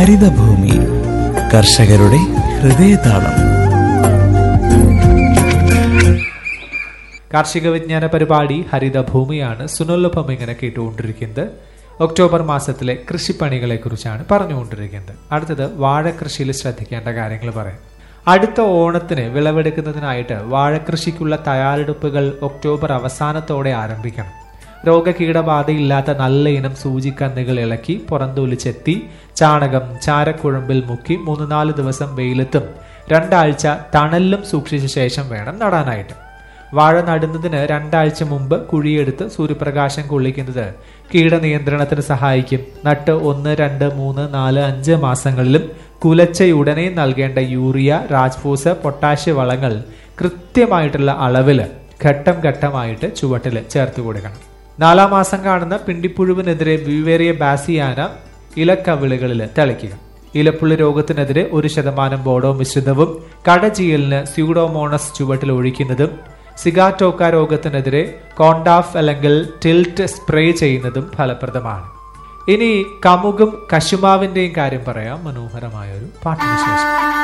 ഹരിതഭൂമി കർഷകരുടെ ഹൃദയതാളം കാർഷിക വിജ്ഞാന പരിപാടി ഹരിതഭൂമിയാണ് സുനോല്ലൊപ്പം ഇങ്ങനെ കേട്ടുകൊണ്ടിരിക്കുന്നത് ഒക്ടോബർ മാസത്തിലെ കൃഷിപ്പണികളെ കുറിച്ചാണ് പറഞ്ഞുകൊണ്ടിരിക്കുന്നത് അടുത്തത് വാഴക്കൃഷിയിൽ ശ്രദ്ധിക്കേണ്ട കാര്യങ്ങൾ പറയാം അടുത്ത ഓണത്തിന് വിളവെടുക്കുന്നതിനായിട്ട് വാഴക്കൃഷിക്കുള്ള തയ്യാറെടുപ്പുകൾ ഒക്ടോബർ അവസാനത്തോടെ ആരംഭിക്കണം രോഗകീടബാധയില്ലാത്ത നല്ല ഇനം സൂചിക്കന്നുകൾ ഇളക്കി പുറന്തോലി ചെത്തി ചാണകം ചാരക്കുഴമ്പിൽ മുക്കി മൂന്ന് നാല് ദിവസം വെയിലത്തും രണ്ടാഴ്ച തണലിലും സൂക്ഷിച്ച ശേഷം വേണം നടാനായിട്ട് വാഴ നടുന്നതിന് രണ്ടാഴ്ച മുമ്പ് കുഴിയെടുത്ത് സൂര്യപ്രകാശം കൊള്ളിക്കുന്നത് കീടനിയന്ത്രണത്തിന് സഹായിക്കും നട്ട് ഒന്ന് രണ്ട് മൂന്ന് നാല് അഞ്ച് മാസങ്ങളിലും കുലച്ചയുടനെ നൽകേണ്ട യൂറിയ രാജ്ഫോസ് പൊട്ടാഷ്യ വളങ്ങൾ കൃത്യമായിട്ടുള്ള അളവില് ഘട്ടം ഘട്ടമായിട്ട് ചുവട്ടിൽ ചേർത്ത് കൊടുക്കണം നാലാം മാസം കാണുന്ന പിണ്ടിപ്പുഴുവിനെതിരെ വിവേറിയ ബാസിയാന ഇലക്കവിളുകളിൽ തളിക്കുക ഇലപ്പുള്ളി രോഗത്തിനെതിരെ ഒരു ശതമാനം ബോഡോ മിശ്രിതവും കടചീയലിന് സ്യൂഡോമോണസ് ചുവട്ടിൽ ഒഴിക്കുന്നതും സിഗാറ്റോക്ക രോഗത്തിനെതിരെ കോണ്ടാഫ് അല്ലെങ്കിൽ ടിൽറ്റ് സ്പ്രേ ചെയ്യുന്നതും ഫലപ്രദമാണ് ഇനി കമുകും കശുമാവിന്റെയും കാര്യം പറയാം മനോഹരമായ ഒരു പാട്ടിന് ശേഷം